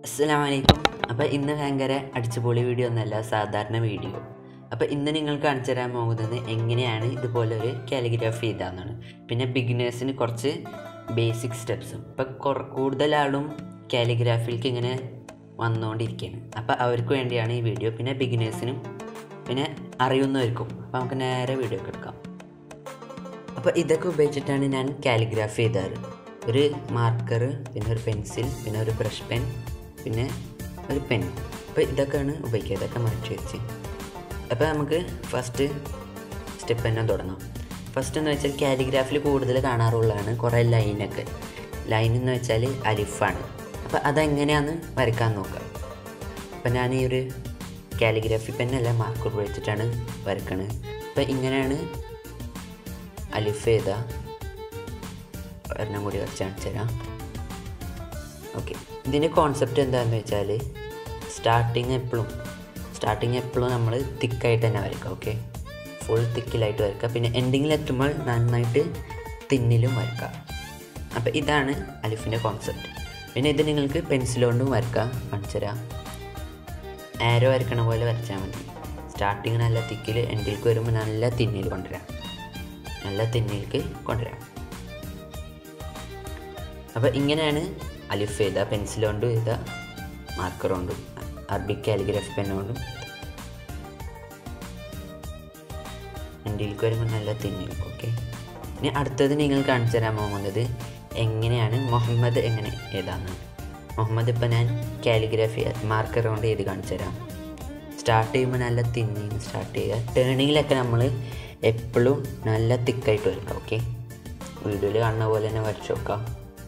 അസ്സലാമലൈക്കും അപ്പോൾ ഇന്ന് ഭയങ്കര അടിച്ചുപൊളി വീഡിയോ ഒന്നല്ല സാധാരണ വീഡിയോ അപ്പോൾ ഇന്ന് നിങ്ങൾ കാണിച്ചു തരാൻ പോകുന്നത് എങ്ങനെയാണ് ഇതുപോലെ ഒരു കാലിഗ്രാഫി ചെയ്താന്നാണ് പിന്നെ ബിഗിനേഴ്സിന് കുറച്ച് ബേസിക് സ്റ്റെപ്സും ഇപ്പോൾ കൂടുതൽ ആളും കാലിഗ്രാഫിക്ക് ഇങ്ങനെ വന്നുകൊണ്ടിരിക്കുകയാണ് അപ്പോൾ അവർക്ക് വേണ്ടിയാണ് ഈ വീഡിയോ പിന്നെ ബിഗിനേഴ്സിനും പിന്നെ അറിയുന്നവർക്കും അപ്പോൾ നമുക്ക് നേരെ വീഡിയോ ഒക്കെ എടുക്കാം അപ്പോൾ ഇതൊക്കെ ഉപയോഗിച്ചിട്ടാണ് ഞാൻ കാലിഗ്രാഫി ചെയ്താറ് ഒരു മാർക്കർ പിന്നെ ഒരു പെൻസിൽ പിന്നെ ഒരു ബ്രഷ് പെൻ പിന്നെ ഒരു പെൻ അപ്പോൾ ഇതൊക്കെയാണ് ഉപയോഗിക്കുക ഇതൊക്കെ മാറ്റി വെച്ച് അപ്പോൾ നമുക്ക് ഫസ്റ്റ് സ്റ്റെപ്പ് തന്നെ തുടങ്ങാം ഫസ്റ്റ് എന്ന് വെച്ചാൽ കാലിഗ്രാഫിൽ കൂടുതൽ കാണാറുള്ളതാണ് കുറേ ലൈനൊക്കെ ലൈൻ എന്ന് വെച്ചാൽ അലിഫാണ് അപ്പോൾ അതെങ്ങനെയാണെന്ന് വരയ്ക്കാൻ നോക്കാം അപ്പം ഞാൻ ഈ ഒരു കാലിഗ്രാഫി പെന്നല്ല മാർക്കർ ഉപയോഗിച്ചിട്ടാണ് വരക്കണത് അപ്പം ഇങ്ങനെയാണ് അലിഫ് ചെയ്ത ഒരെണ്ണം കൂടി വരച്ച് കാണിച്ചു തരാം ഓക്കെ ഇതിൻ്റെ കോൺസെപ്റ്റ് എന്താണെന്ന് വെച്ചാൽ സ്റ്റാർട്ടിങ് എപ്പോഴും സ്റ്റാർട്ടിങ് എപ്പോഴും നമ്മൾ തിക്കായിട്ട് തന്നെ വരയ്ക്കുക ഓക്കെ ഫുൾ തിക്കിലായിട്ട് വരയ്ക്കുക പിന്നെ എൻഡിങ്ങിൽ എത്തുമ്പോൾ നന്നായിട്ട് തിന്നിലും വരയ്ക്കുക അപ്പോൾ ഇതാണ് അലിഫിൻ്റെ കോൺസെപ്റ്റ് പിന്നെ ഇത് നിങ്ങൾക്ക് പെൻസിൽ കൊണ്ടും വരക്കാം കാണിച്ചു തരാം ആരോ വരക്കണ പോലെ വരച്ചാൽ മതി സ്റ്റാർട്ടിങ് നല്ല തിക്കിൽ എൻഡിലേക്ക് വരുമ്പോൾ നല്ല തിന്നിൽ കൊണ്ടുവരാം നല്ല തിന്നിലേക്ക് കൊണ്ടുവരാം അപ്പോൾ ഇങ്ങനെയാണ് അലിഫ് ചെയ്ത പെൻസിൽ കൊണ്ടും ചെയ്ത മാർക്കർ കൊണ്ടും അറബിക് കാലിഗ്രാഫി പെൻ കൊണ്ടും എൻഡിലേക്ക് വരുമ്പോൾ നല്ല തിന്നിൽ ഓക്കെ ഇനി അടുത്തത് നിങ്ങൾ കാണിച്ചു തരാൻ പോകുന്നത് എങ്ങനെയാണ് മുഹമ്മദ് എങ്ങനെ ഏതാന്ന് മുഹമ്മദ് ഇപ്പം ഞാൻ കാലിഗ്രാഫി മാർക്കർ കൊണ്ട് ചെയ്ത് കാണിച്ചു തരാം സ്റ്റാർട്ട് ചെയ്യുമ്പോൾ നല്ല തിന്നിങ് സ്റ്റാർട്ട് ചെയ്യുക ടേണിങ്ങിലൊക്കെ നമ്മൾ എപ്പോഴും നല്ല തിക്കായിട്ട് വരയ്ക്കാം ഓക്കെ വീഡിയോയിൽ കാണുന്ന പോലെ തന്നെ വരച്ചു നോക്കാം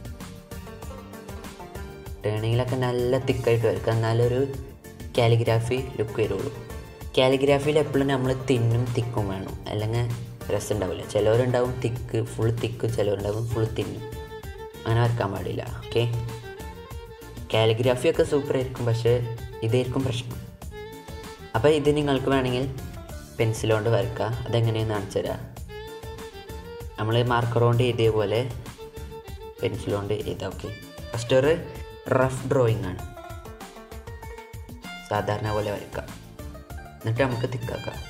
ടേണിങ്ങിലൊക്കെ നല്ല തിക്കായിട്ട് വരയ്ക്കുക എന്നാലൊരു കാലിഗ്രാഫി ലുക്ക് വരുള്ളൂ കാലിഗ്രാഫിയിൽ എപ്പോഴും നമ്മൾ തിന്നും തിക്കും വേണം അല്ലെങ്കിൽ രസം ഉണ്ടാവില്ല ചിലവരുണ്ടാവും തിക്ക് ഫുൾ തിക്ക് ചിലവരുണ്ടാവും ഫുൾ തിന്നും അങ്ങനെ വരക്കാൻ പാടില്ല ഓക്കെ കാലിഗ്രാഫി ഒക്കെ സൂപ്പർ ആയിരിക്കും പക്ഷേ ഇതായിരിക്കും പ്രശ്നം അപ്പോൾ ഇത് നിങ്ങൾക്ക് വേണമെങ്കിൽ പെൻസിൽ കൊണ്ട് വരക്കുക അതെങ്ങനെയെന്ന് കാണിച്ചു തരാം നമ്മൾ മാർക്കർ കൊണ്ട് എഴുതിയ പോലെ പെൻസിൽ കൊണ്ട് എഴുതാം ഓക്കെ ഫസ്റ്റ് ഒരു റഫ് ഡ്രോയിങ് ആണ് സാധാരണ പോലെ വരയ്ക്കാം എന്നിട്ട് നമുക്ക് തിക്കാക്കാം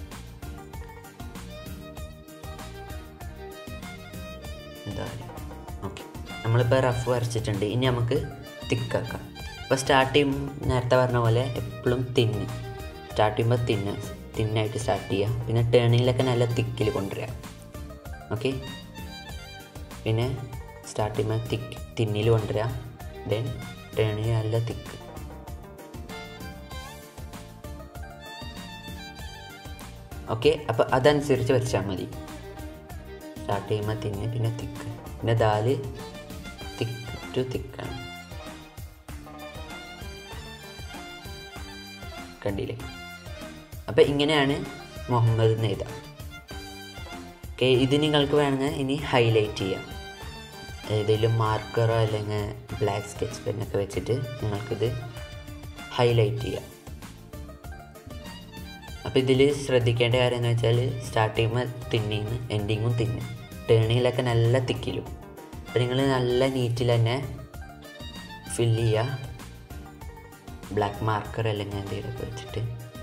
എന്താ ഓക്കെ നമ്മളിപ്പോൾ റഫ് വരച്ചിട്ടുണ്ട് ഇനി നമുക്ക് തിക്കാക്കാം ഇപ്പോൾ സ്റ്റാർട്ട് ചെയ്യുമ്പോൾ നേരത്തെ പറഞ്ഞ പോലെ എപ്പോഴും തിന്ന് സ്റ്റാർട്ട് ചെയ്യുമ്പോൾ തിന്ന് തിന്നായിട്ട് സ്റ്റാർട്ട് ചെയ്യുക പിന്നെ ടേണിങ്ങിലൊക്കെ നല്ല തിക്കിൽ കൊണ്ടുവരിക ഓക്കെ പിന്നെ സ്റ്റാർട്ട് ചെയ്യുമ്പോൾ തിക്ക് തിന്നിൽ കൊണ്ടുവരിക ദെൻ ടേണിങ് നല്ല തിക്ക് ഓക്കെ അപ്പോൾ അതനുസരിച്ച് വരച്ചാൽ മതി സ്റ്റാർട്ട് ചെയ്യുമ്പോൾ തിന്ന് പിന്നെ തിക്ക് പിന്നെ ദാല് തിക്ക് ടു തിക്കാണ് കണ്ടില്ലേ അപ്പോൾ ഇങ്ങനെയാണ് മുഹമ്മദ് നെയ്ത ഓക്കെ ഇത് നിങ്ങൾക്ക് വേണമെങ്കിൽ ഇനി ഹൈലൈറ്റ് ചെയ്യാം ഏതെങ്കിലും മാർക്കറോ അല്ലെങ്കിൽ ബ്ലാക്ക് സ്കെച്ച് പെന്നൊക്കെ വെച്ചിട്ട് നിങ്ങൾക്കിത് ഹൈലൈറ്റ് ചെയ്യാം അപ്പോൾ ഇതിൽ ശ്രദ്ധിക്കേണ്ട കാര്യം എന്ന് വെച്ചാൽ സ്റ്റാർട്ട് ചെയ്യുമ്പോൾ തിന്നിങ് എൻഡിങ്ങും തിന്ന് ടേണിങ്ങിലൊക്കെ നല്ല തിക്കിലും അപ്പോൾ നിങ്ങൾ നല്ല നീറ്റിൽ തന്നെ ഫില്ല് ചെയ്യുക ബ്ലാക്ക് മാർക്കർ അല്ലെങ്കിൽ എന്തെങ്കിലുമൊക്കെ വെച്ചിട്ട്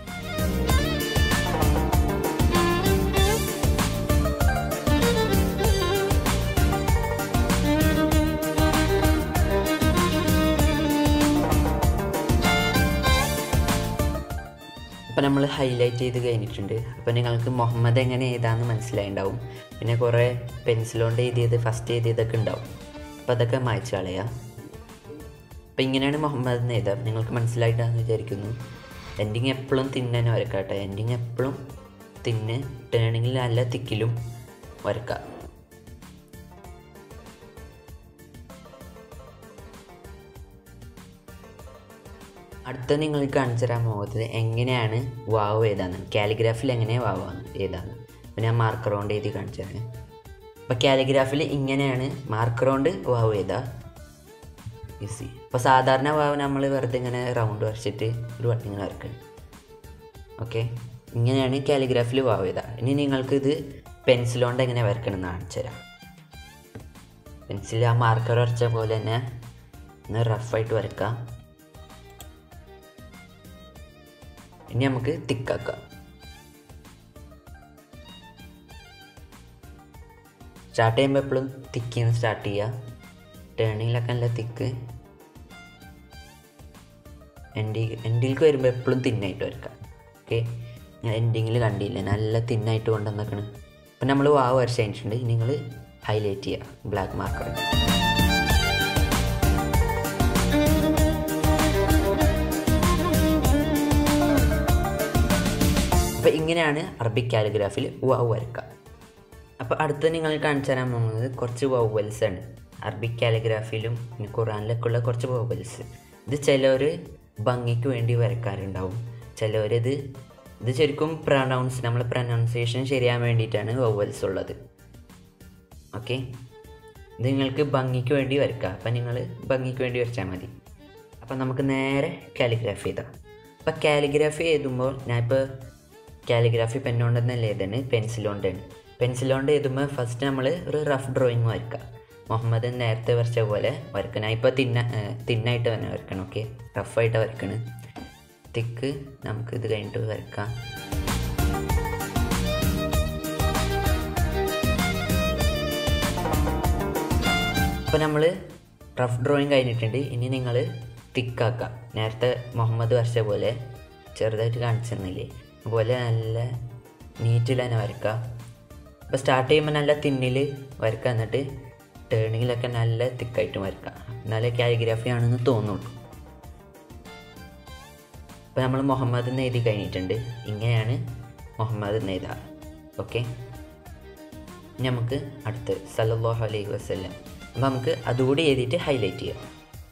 അപ്പോൾ നമ്മൾ ഹൈലൈറ്റ് ചെയ്ത് കഴിഞ്ഞിട്ടുണ്ട് അപ്പോൾ നിങ്ങൾക്ക് മുഹമ്മദ് എങ്ങനെ എഴുതാമെന്ന് മനസ്സിലായിണ്ടാവും പിന്നെ കുറേ പെൻസിൽ കൊണ്ട് എഴുതിയത് ഫസ്റ്റ് എഴുതിയതൊക്കെ ഉണ്ടാവും അപ്പോൾ അതൊക്കെ മായ്ച്ചു കളയുക അപ്പോൾ ഇങ്ങനെയാണ് മുഹമ്മദ് എന്ന് എഴുതാം നിങ്ങൾക്ക് മനസ്സിലായിട്ടാണെന്ന് വിചാരിക്കുന്നു എൻഡിങ് എപ്പോഴും തിന്നെ വരക്കാട്ടെ എൻഡിങ് എപ്പോഴും തിന്ന് ടേണിങ്ങിൽ നല്ല തിക്കിലും വരക്കാം അടുത്ത നിങ്ങൾ കാണിച്ചു തരാൻ പോകുന്നത് എങ്ങനെയാണ് വാവ് എഴുതാന്ന് കാലിഗ്രാഫിൽ എങ്ങനെയാണ് വാവാന്ന് എഴുതാന്ന് അപ്പോൾ ഞാൻ മാർക്കർ കൊണ്ട് എഴുതി കാണിച്ചു തരാം അപ്പോൾ കാലിഗ്രാഫിൽ ഇങ്ങനെയാണ് മാർക്കർ കൊണ്ട് വാവ് എഴുതുക ഈസി അപ്പോൾ സാധാരണ വാവ് നമ്മൾ വെറുതെ ഇങ്ങനെ റൗണ്ട് വരച്ചിട്ട് ഒരു വട്ടം ഇങ്ങനെ വരക്കണം ഓക്കെ ഇങ്ങനെയാണ് കാലിഗ്രാഫിൽ വാവ് എഴുതുക ഇനി നിങ്ങൾക്ക് ഇത് പെൻസിൽ കൊണ്ട് എങ്ങനെ വരക്കണം എന്ന് കാണിച്ചു തരാം പെൻസിൽ ആ മാർക്കർ വരച്ച പോലെ തന്നെ ഒന്ന് റഫായിട്ട് വരക്കാം ഇനി നമുക്ക് തിക്കാക്കാം സ്റ്റാർട്ട് ചെയ്യുമ്പോൾ എപ്പോഴും തിക്കിന്ന് സ്റ്റാർട്ട് ചെയ്യുക ടേണിങ്ങിലൊക്കെ നല്ല തിക്ക് എൻഡി എൻഡിലേക്ക് വരുമ്പോൾ എപ്പോഴും തിന്നായിട്ട് വരക്കാം ഓക്കെ ഞാൻ എൻഡിങ്ങിൽ കണ്ടില്ല നല്ല തിന്നായിട്ട് കൊണ്ടുവന്നേക്കണ് അപ്പം നമ്മൾ വാവ് വരച്ച് കഴിഞ്ഞിട്ടുണ്ട് ഇനി നിങ്ങൾ ഹൈലൈറ്റ് ചെയ്യുക ബ്ലാക്ക് മാർക്കർ അപ്പോൾ ഇങ്ങനെയാണ് അറബിക് കാലിഗ്രാഫിൽ വാവ് വരക്കുക അപ്പോൾ അടുത്ത് നിങ്ങൾ കാണിച്ചു തരാൻ പോകുന്നത് കുറച്ച് വൗവൽസ് ആണ് അറബിക് കാലിഗ്രാഫിയിലും പിന്നെ ഖുറാനിലൊക്കെ ഉള്ള കുറച്ച് വൗവൽസ് ഇത് ചിലർ ഭംഗിക്ക് വേണ്ടി വരക്കാറുണ്ടാവും ചിലവരിത് ഇത് ശരിക്കും പ്രൊനൗൺസ് നമ്മൾ പ്രൊനൗൺസിയേഷൻ ശരിയാൻ വേണ്ടിയിട്ടാണ് വൗവൽസ് ഉള്ളത് ഓക്കെ ഇത് നിങ്ങൾക്ക് ഭംഗിക്ക് വേണ്ടി വരക്കാം അപ്പം നിങ്ങൾ ഭംഗിക്ക് വേണ്ടി വരച്ചാൽ മതി അപ്പം നമുക്ക് നേരെ കാലിഗ്രാഫി ചെയ്താം അപ്പം കാലിഗ്രാഫി എഴുതുമ്പോൾ ഞാനിപ്പോൾ കാലിഗ്രാഫി പെന്നുകൊണ്ടെന്നല്ല എഴുതാണ് പെൻസിൽ കൊണ്ടാണ് പെൻസിൽ കൊണ്ട് എഴുതുമ്പോൾ ഫസ്റ്റ് നമ്മൾ ഒരു റഫ് ഡ്രോയിങ് വരക്കുക മുഹമ്മദ് നേരത്തെ വരച്ച പോലെ വരക്കണം ഞാൻ ഇപ്പോൾ തിന്ന തിന്നായിട്ട് തന്നെ വരക്കണം ഓക്കെ റഫായിട്ട് വരക്കണം തിക്ക് നമുക്ക് ഇത് കഴിഞ്ഞിട്ട് വരക്കാം അപ്പോൾ നമ്മൾ റഫ് ഡ്രോയിങ് കഴിഞ്ഞിട്ടുണ്ട് ഇനി നിങ്ങൾ തിക്കാക്കാം നേരത്തെ മുഹമ്മദ് വരച്ച പോലെ ചെറുതായിട്ട് കാണിച്ചു തന്നില്ലേ അതുപോലെ നല്ല നീറ്റിൽ തന്നെ വരക്കുക അപ്പോൾ സ്റ്റാർട്ട് ചെയ്യുമ്പോൾ നല്ല തിന്നിൽ വരക്കുക എന്നിട്ട് ടേണിങ്ങിലൊക്കെ നല്ല തിക്കായിട്ട് വരക്കുക എന്നാലേ കാലിഗ്രാഫി ആണെന്ന് തോന്നുള്ളൂ അപ്പോൾ നമ്മൾ മുഹമ്മദ് എന്ന് എഴുതി കഴിഞ്ഞിട്ടുണ്ട് ഇങ്ങനെയാണ് മുഹമ്മദ് എന്ന് എഴുതാറ് ഓക്കെ നമുക്ക് അടുത്ത് സല്ലല്ലാഹു അലൈഹി വസല്ലം അപ്പോൾ നമുക്ക് അതുകൂടി എഴുതിയിട്ട് ഹൈലൈറ്റ് ചെയ്യാം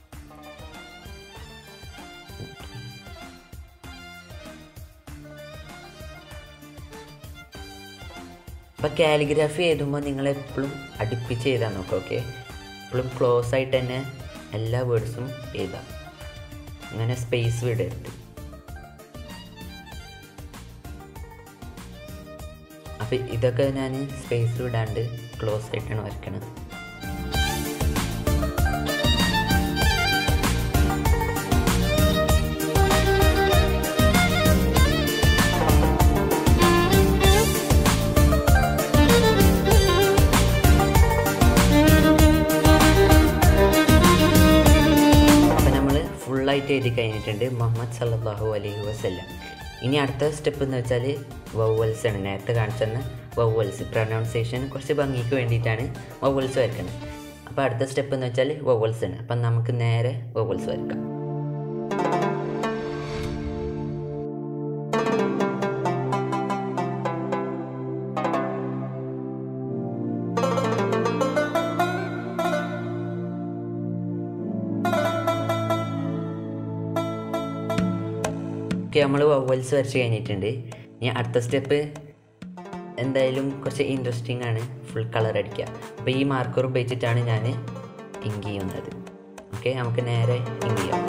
അപ്പോൾ കാലിഗ്രാഫി എഴുതുമ്പോൾ നിങ്ങൾ എപ്പോഴും അടുപ്പിച്ച് എഴുതാൻ നോക്കുക ഓക്കെ എപ്പോഴും ക്ലോസ് ആയിട്ട് തന്നെ എല്ലാ വേർഡ്സും എഴുതാം അങ്ങനെ സ്പേസ് വിടരുത് അപ്പോൾ ഇതൊക്കെ ഞാൻ സ്പേസ് വിടാണ്ട് ക്ലോസ് ആയിട്ടാണ് വരയ്ക്കണത് അപ്പം നമ്മൾ ഫുള്ളായിട്ട് എഴുതി കഴിഞ്ഞിട്ടുണ്ട് മുഹമ്മദ് സല്ലല്ലാഹു അലൈഹി വസല്ലം ഇനി അടുത്ത സ്റ്റെപ്പ് എന്ന് വെച്ചാൽ വവ്വൽസ് ആണ് നേരത്തെ കാണിച്ചെന്ന വവ്വൽസ് പ്രൊനൗൺസിയേഷൻ കുറച്ച് ഭംഗിക്ക് വേണ്ടിയിട്ടാണ് വവ്വൽസ് വരക്കുന്നത് അപ്പോൾ അടുത്ത സ്റ്റെപ്പ് എന്ന് വെച്ചാൽ വവ്വൽസ് ആണ് അപ്പം നമുക്ക് നേരെ വവ്വൽസ് വരക്കാം ഓക്കെ നമ്മൾ വവ്വൽസ് വരച്ച് കഴിഞ്ഞിട്ടുണ്ട് ഇനി അടുത്ത സ്റ്റെപ്പ് എന്തായാലും കുറച്ച് ഇൻട്രസ്റ്റിംഗ് ആണ് ഫുൾ കളർ അടിക്കുക അപ്പോൾ ഈ മാർക്കർ ഉപയോഗിച്ചിട്ടാണ് ഞാൻ ഇങ്ക് ചെയ്യുന്നത് ഓക്കെ നമുക്ക് നേരെ ഇങ്ക് ചെയ്യാം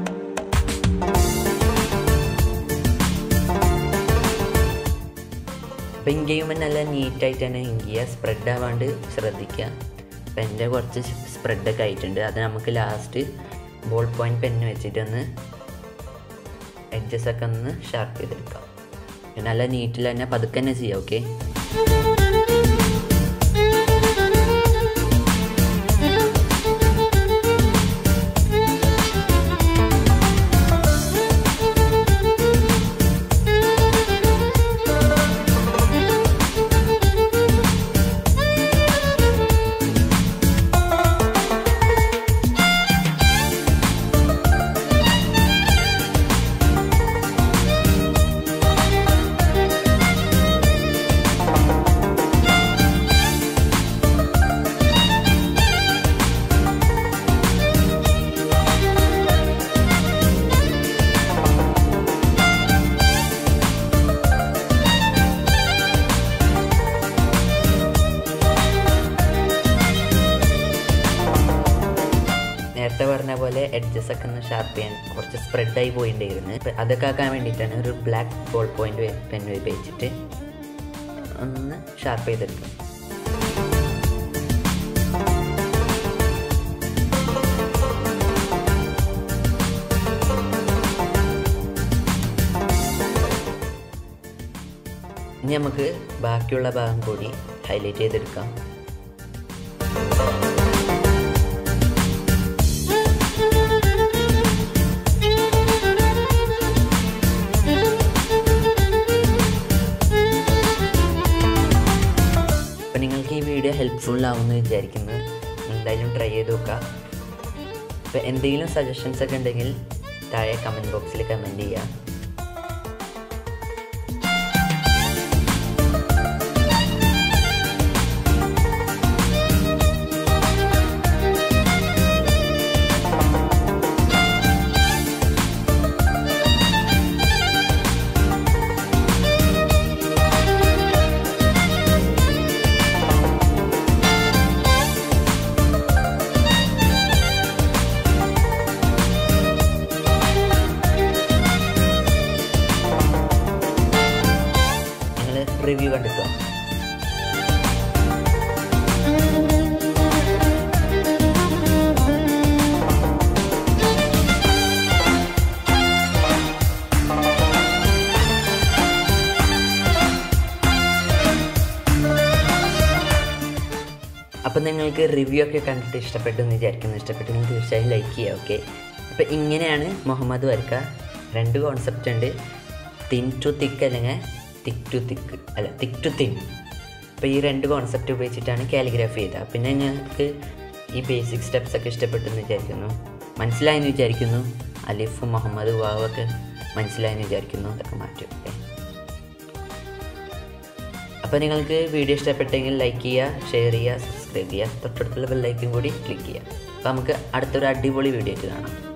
അപ്പോൾ ഇങ്ക് ചെയ്യുമ്പോൾ നല്ല നീറ്റായിട്ട് തന്നെ ഇങ്ക് ചെയ്യുക സ്പ്രെഡ് ആവാണ്ട് ശ്രദ്ധിക്കുക അപ്പോൾ എൻ്റെ കുറച്ച് സ്പ്രെഡൊക്കെ ആയിട്ടുണ്ട് അത് നമുക്ക് ലാസ്റ്റ് ബോൾ പോയിൻറ്റ് പെന്ന് വെച്ചിട്ടൊന്ന് എഡ്ജസ് ഒക്കെ ഒന്ന് ഷാർപ്പ് ചെയ്തെടുക്കാം പിന്നെ നല്ല നീറ്റിൽ തന്നെ പതുക്കെ തന്നെ ചെയ്യാം ഓക്കെ നേരത്തെ പറഞ്ഞ പോലെ എഡ്ജസ് ഒക്കെ ഒന്ന് ഷാർപ്പ് ചെയ്യാൻ കുറച്ച് സ്പ്രെഡായി പോയിട്ടുണ്ടായിരുന്നു അപ്പം അതൊക്കെ ആക്കാൻ വേണ്ടിയിട്ടാണ് ഒരു ബ്ലാക്ക് ബോൾ പോയിന്റ് പെൻ ഉപയോഗിച്ചിട്ട് ഒന്ന് ഷാർപ്പ് ചെയ്തെടുക്കും ഇനി നമുക്ക് ബാക്കിയുള്ള ഭാഗം കൂടി ഹൈലൈറ്റ് ചെയ്തെടുക്കാം അപ്പോൾ നിങ്ങൾക്ക് ഈ വീഡിയോ ഹെൽപ്ഫുൾ ആവുമെന്ന് വിചാരിക്കുന്നു എന്തായാലും ട്രൈ ചെയ്ത് നോക്കുക അപ്പോൾ എന്തെങ്കിലും സജഷൻസ് ഒക്കെ ഉണ്ടെങ്കിൽ താഴെ കമൻറ്റ് ബോക്സിൽ കമൻറ്റ് ചെയ്യുക നിങ്ങൾ റിവ്യൂ കണ്ടിട്ടോ അപ്പം നിങ്ങൾക്ക് റിവ്യൂ ഒക്കെ കണ്ടിട്ട് ഇഷ്ടപ്പെട്ടു എന്ന് വിചാരിക്കുന്നു ഇഷ്ടപ്പെട്ടെങ്കിൽ തീർച്ചയായും ലൈക്ക് ചെയ്യുക ഓക്കെ അപ്പം ഇങ്ങനെയാണ് മുഹമ്മദ് വർക്ക രണ്ട് കോൺസെപ്റ്റ് ഉണ്ട് തിൻ ടു തിക്ക് അല്ലെങ്കിൽ തിക്ക് ടു തിക്ക് അല്ല തിക്ക് ടു തിൻ അപ്പോൾ ഈ രണ്ട് കോൺസെപ്റ്റ് ഉപയോഗിച്ചിട്ടാണ് കാലിഗ്രാഫി ചെയ്തത് പിന്നെ ഞങ്ങൾക്ക് ഈ ബേസിക് സ്റ്റെപ്സ് ഒക്കെ ഇഷ്ടപ്പെട്ടു എന്ന് വിചാരിക്കുന്നു മനസ്സിലായെന്ന് വിചാരിക്കുന്നു അലിഫ് മുഹമ്മദ് വാവൊക്കെ മനസ്സിലായെന്ന് വിചാരിക്കുന്നു അതൊക്കെ മാറ്റും ഓക്കെ അപ്പോൾ നിങ്ങൾക്ക് വീഡിയോ ഇഷ്ടപ്പെട്ടെങ്കിൽ ലൈക്ക് ചെയ്യുക ഷെയർ ചെയ്യുക സബ്സ്ക്രൈബ് ചെയ്യുക തൊട്ടടുത്തുള്ള ബെല്ലൈക്കും കൂടി ക്ലിക്ക് ചെയ്യുക അപ്പോൾ നമുക്ക് അടുത്തൊരു അടിപൊളി വീഡിയോ ആയിട്ട് കാണാം